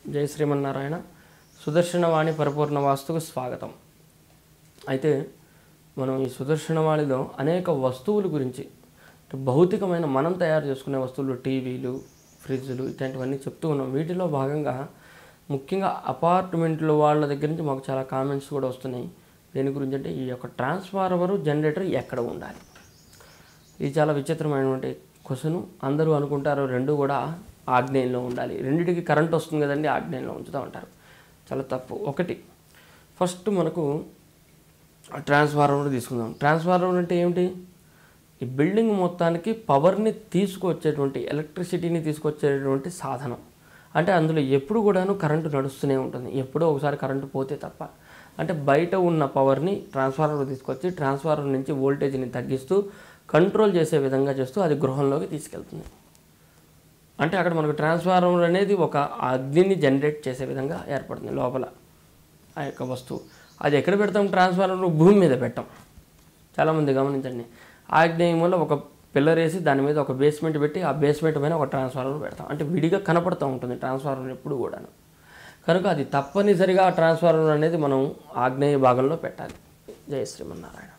జై శ్రీమన్నారాయణ సుదర్శనవాణి పరిపూర్ణ వాస్తుకు స్వాగతం అయితే మనం ఈ సుదర్శనవాణిలో అనేక వస్తువుల గురించి అంటే భౌతికమైన మనం తయారు చేసుకునే వస్తువులు టీవీలు ఫ్రిడ్జ్లు ఇట్లాంటివన్నీ చెప్తూ ఉన్నాం వీటిలో భాగంగా ముఖ్యంగా అపార్ట్మెంట్లో వాళ్ళ దగ్గర నుంచి మాకు చాలా కామెంట్స్ కూడా వస్తున్నాయి దేని గురించి అంటే ఈ యొక్క ట్రాన్స్ఫార్మరు జనరేటర్ ఎక్కడ ఉండాలి ఇది చాలా విచిత్రమైనటువంటి క్వశ్చన్ అందరూ అనుకుంటారు రెండు కూడా ఆగ్నేయంలో ఉండాలి రెండిటికి కరెంట్ వస్తుంది కదండి ఆగ్నేయంలో ఉంచుతూ ఉంటారు చాలా తప్పు ఒకటి ఫస్ట్ మనకు ట్రాన్స్ఫార్మర్ తీసుకుందాం ట్రాన్స్ఫార్మర్ అంటే ఏమిటి ఈ బిల్డింగ్ మొత్తానికి పవర్ని తీసుకొచ్చేటువంటి ఎలక్ట్రిసిటీని తీసుకొచ్చేటువంటి సాధనం అంటే అందులో ఎప్పుడు కూడాను కరెంటు నడుస్తూనే ఉంటుంది ఎప్పుడో ఒకసారి కరెంటు పోతే తప్ప అంటే బయట ఉన్న పవర్ని ట్రాన్స్ఫార్మర్ తీసుకొచ్చి ట్రాన్స్ఫార్మర్ నుంచి వోల్టేజ్ని తగ్గిస్తూ కంట్రోల్ చేసే విధంగా చేస్తూ అది గృహంలోకి తీసుకెళ్తుంది అంటే అక్కడ మనకు ట్రాన్స్ఫార్మర్ అనేది ఒక అగ్నిని జనరేట్ చేసే విధంగా ఏర్పడుతుంది లోపల ఆ యొక్క వస్తువు అది ఎక్కడ పెడతాం ట్రాన్స్ఫార్మర్ భూమి మీద పెట్టాం చాలామంది గమనించండి ఆగ్నేయం వల్ల ఒక పిల్లర్ వేసి దాని మీద ఒక బేస్మెంట్ పెట్టి ఆ బేస్మెంట్ పైన ఒక ట్రాన్స్ఫార్మర్ పెడతాం అంటే విడిగా కనపడుతూ ఉంటుంది ట్రాన్స్ఫార్మర్ ఎప్పుడు కూడాను కనుక అది తప్పనిసరిగా ఆ ట్రాన్స్ఫార్మర్ అనేది మనం ఆగ్నేయ భాగంలో పెట్టాలి జయ శ్రీమన్నారాయణ